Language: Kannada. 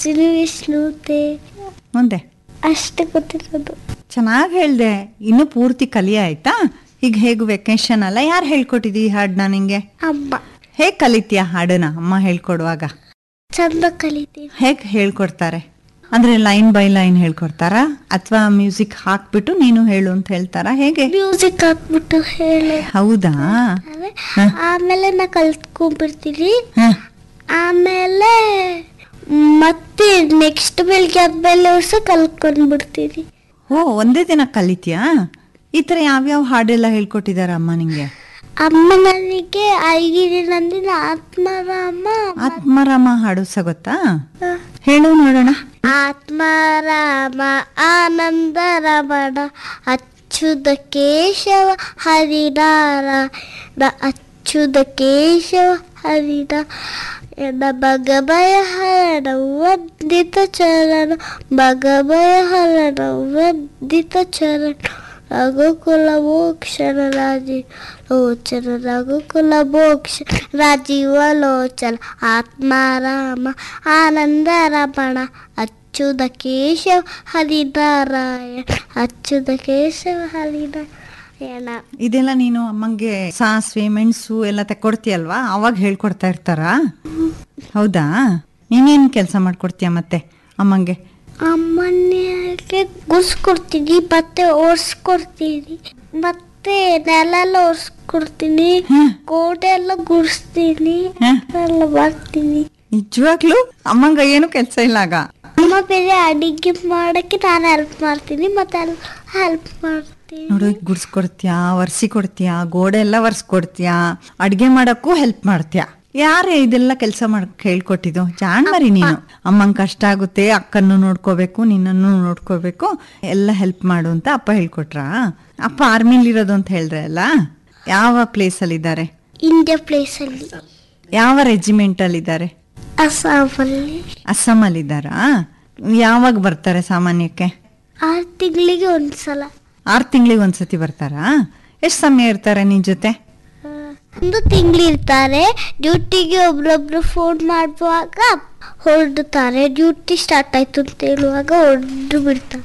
ಶ್ರೀ ವಿಷ್ಣು ತೇಜ ಮುಂದೆ ಅಷ್ಟೇ ಗೊತ್ತಿರೋದು ಚೆನ್ನಾಗಿ ಹೇಳ್ದೆ ಇನ್ನು ಪೂರ್ತಿ ಕಲಿಯ ಆಯ್ತಾ ಈಗ ಹೇಗೂ ವೆಕೇಶನ್ ಅಲ್ಲ ಯಾರು ಹೇಳ್ಕೊಟ್ಟಿದಿ ಈ ಹಾಡನ್ನ ನಿಂಗೆ ಅಮ್ಮ ಹೇಗ್ ಕಲಿತೀಯ ಹಾಡನ್ನ ಅಮ್ಮ ಹೇಳ್ಕೊಡುವಾಗ ಚಂದ ಕಲಿತೀನಿ ಹೇಗ್ ಹೇಳ್ಕೊಡ್ತಾರೆ ಅಂದ್ರೆ ಲೈನ್ ಬೈ ಲೈನ್ ಹೇಳ್ಕೊಡ್ತಾರಾ ಅಥವಾ ಮ್ಯೂಸಿಕ್ ಹಾಕ್ಬಿಟ್ಟು ನೀನು ಹೇಳು ಅಂತ ಹೇಳ್ತಾರಾ ಹೇಗೆ ಮ್ಯೂಸಿಕ್ ಹಾಕ್ಬಿಟ್ಟು ಹೇಳಿ ಹೌದಾ ಆಮೇಲೆ ನಾ ಕಲ್ತ್ಕೊಂಡ್ಬಿಡ್ತೀನಿ ಹ. ಆಮೇಲೆ ಮತ್ತೆ ನೆಕ್ಸ್ಟ್ ಬೆಳಿಗ್ಗೆ ಆದ್ಮೇಲೆ ವರ್ಷ ಕಲ್ತ್ಕೊಂಡ್ಬಿಡ್ತೀನಿ ಓ ಒಂದೇ ದಿನ ಕಲಿತೀಯಾ ಈ ತರ ಯಾವ್ಯಾವ ಹಾಡೆಲ್ಲ ಹೇಳ್ಕೊಟ್ಟಿದಾರ ಅಮ್ಮ ನಿಂಗೆ ಅಮ್ಮ ನನಗೆ ಐಗಿರಿ ನಂದಿನ ಆತ್ಮರಾಮ ಆತ್ಮರಾಮ ಹಾಡು ಸಗೊತ್ತಾ ಹೇಳು ನೋಡೋಣ ಆತ್ಮರಾಮ ಆನಂದ ರಮಣ ಅಚ್ಚುತ ಕೇಶವ ಹರಿನಾರಾಯಣ ಅಚ್ಚುತ ಕೇಶವ ಹರಿನಾರಾಯಣ ಭಗಭಯ ಹರಣ ವಂದಿತ ಚರಣ ಭಗಭಯ ಹರಣ ವಂದಿತ ಚರಣ ರಘುಕುಲ ಮೋಕ್ಷಣ ರಾಜೀವ ಲೋಚನ ರಘುಕುಲ ಮೋಕ್ಷ ರಾಜೀವ ಲೋಚನ ಆತ್ಮಾರಾಮ ಆನಂದ ರಮಣ ಅಚ್ಯುತ ಕೇಶವ ಹರಿನಾರಾಯಣ ಅಚ್ಯುತ ಕೇಶವ ಹರಿನಾರಾಯಣ ಇದೆಲ್ಲ ನೀನು ಅಮ್ಮಂಗೆ ಸಾಸಿವೆ ಮೆಣಸು ಎಲ್ಲ ತಕೊಡ್ತೀಯಲ್ವಾ ಅವಾಗ ಹೇಳ್ಕೊಡ್ತಾ ಇರ್ತಾರಾ ಹೌದಾ ನೀನೇನ್ ಕೆಲಸ ಮಾಡ್ಕೊಡ್ತೀಯ ಮತ್ತೆ ಅಮ್ಮಂಗೆ ಅಮ್ಮನಿಗೆ ಗುರ್ಸ್ಕೊಡ್ತೀನಿ ಮತ್ತೆ ಓಡಿಸ್ಕೊಡ್ತೀನಿ ಮತ್ತೆ ನೆಲ ಎಲ್ಲ ಒರೆಸ್ಕೊಡ್ತೀನಿ ಹ್ಮ್. ಗೋಡೆ ಎಲ್ಲ ಗುಡಿಸ್ತೀನಿ ಹ್ಮ್. ಎಲ್ಲ ಮಾಡ್ತೀನಿ ನಿಜವಾಗ್ಲೂ ಅಮ್ಮಂಗ ಏನು ಕೆಲಸ ಇಲ್ಲ ಆಗ ಅಮ್ಮ ಬೇರೆ ಅಡಿಗೆ ಮಾಡಕ್ಕೆ ನಾನು ಹೆಲ್ಪ್ ಮಾಡ್ತೀನಿ ಮತ್ತೆ ಹೆಲ್ಪ್ ಮಾಡ್ತೀನಿ ನೋಡು ಗುಡ್ಸ್ಕೊಡ್ತೀಯಾ ಒರ್ಸಿ ಕೊಡ್ತೀಯಾ ಗೋಡೆ ಎಲ್ಲ ಒರ್ಸ್ಕೊಡ್ತೀಯಾ ಅಡ್ಗೆ ಮಾಡಕ್ಕೂ ಹೆಲ್ಪ್ ಮಾಡ್ತೀಯಾ ಯಾರೇ ಇದೆಲ್ಲ ಕೆಲಸ ಮಾಡಕ್ ಹೇಳ್ಕೊಟ್ಟಿದ್ದು ಜಾಣ್ ಮರಿ ನೀನು ಅಮ್ಮಂಗ್ ಕಷ್ಟ ಆಗುತ್ತೆ ಅಕ್ಕನ್ನು ನೋಡ್ಕೋಬೇಕು ನಿನ್ನನ್ನು ನೋಡ್ಕೋಬೇಕು ಎಲ್ಲ ಹೆಲ್ಪ್ ಮಾಡು ಅಂತ ಅಪ್ಪ ಹೇಳ್ಕೊಟ್ರಾ ಅಪ್ಪ ಆರ್ಮಿಲಿ ಇರೋದು ಅಂತ ಹೇಳ್ರೆ ಅಲ್ಲ ಯಾವ ಪ್ಲೇಸ್ ಅಲ್ಲಿ ಇದ್ದಾರೆ ಇಂಡಿಯಾ ಪ್ಲೇಸ್ ಅಲ್ಲಿ ಯಾವ ರೆಜಿಮೆಂಟ್ ಅಲ್ಲಿ ಇದ್ದಾರೆ ಅಸ್ಸಾಮಲ್ಲಿ ಅಸ್ಸಾಂ ಅಲ್ಲಿ ಇದ್ದಾರಾ ಯಾವಾಗ ಬರ್ತಾರೆ ಸಾಮಾನ್ಯಕ್ಕೆ ಆರು ತಿಂಗಳಿಗೆ ಒಂದ್ಸಲ ಆರು ತಿಂಗಳಿಗೆ ಒಂದ್ಸತಿ ಬರ್ತಾರಾ ಎಷ್ಟು ಸಮಯ ಇರ್ತಾರೆ ನಿನ್ ಜೊತೆ ಆ, ಒಂದು ತಿಂಗಳಿರ್ತಾರೆ ಡ್ಯೂಟಿಗೆ ಒಬ್ರೊಬ್ರು ಫೋನ್ ಮಾಡುವಾಗ ಹೊರಡ್ತಾರೆ ಡ್ಯೂಟಿ ಸ್ಟಾರ್ಟ್ ಆಯ್ತು ಅಂತ ಹೇಳುವಾಗ ಹೊರಡು ಬಿಡ್ತಾರೆ